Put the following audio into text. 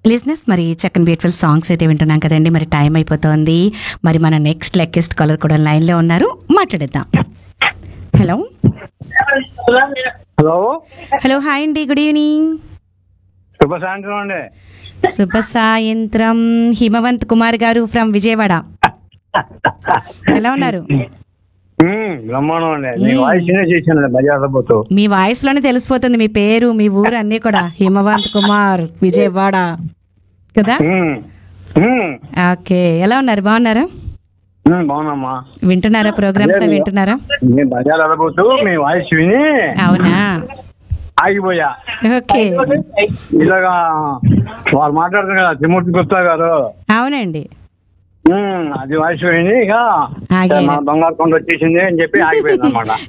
లిజినెస్ మరి చక్కని బ్యూటిఫుల్ సాంగ్స్ అయితే వింటున్నాం కదండి మరి టైం అయిపోతుంది మరి మన నెక్స్ట్ లెక్కెస్ట్ కాలర్ కూడా లైన్లో ఉన్నారు మాట్లాడేద్దాం హలో హలో హలో హాయ్ అండి గుడ్ ఈవినింగ్ శుభ సాయంత్రం అండి శుభ సాయంత్రం హిమవంత్ కుమార్ గారు ఫ్రమ్ విజయవాడ ఎలా ఉన్నారు మ్మ్, బ్రహ్మాండం అండి మీ వాయిస్ చేశాను బజార్ పోతూ మీ వాయిస్ లోనే తెలిసిపోతుంది మీ పేరు మీ ఊరు అన్ని కూడా హిమవంత్ కుమార్ విజయవాడ కదా మ్మ్, మ్మ్, ఓకే ఎలా ఉన్నారు బాగున్నారా మ్మ్, బాగున్నామ్మా వింటున్నారా ప్రోగ్రామ్స్ అవి వింటున్నారా నేను బజార్ వెళ్ళబోతూ మీ వాయిస్ విని అవునా ఆగిపోయా ఓకే ఇలాగా వాళ్ళు మాట్లాడుతున్నారు కదా తిమూర్తి గుప్తా గారు అవునండి మ్మ్, అది వాయిస్ విని ఇక ఆగారు. మన బంగారు కొండ వచ్చేసింది అని చెప్పి ఆగిపోయింది అనమాట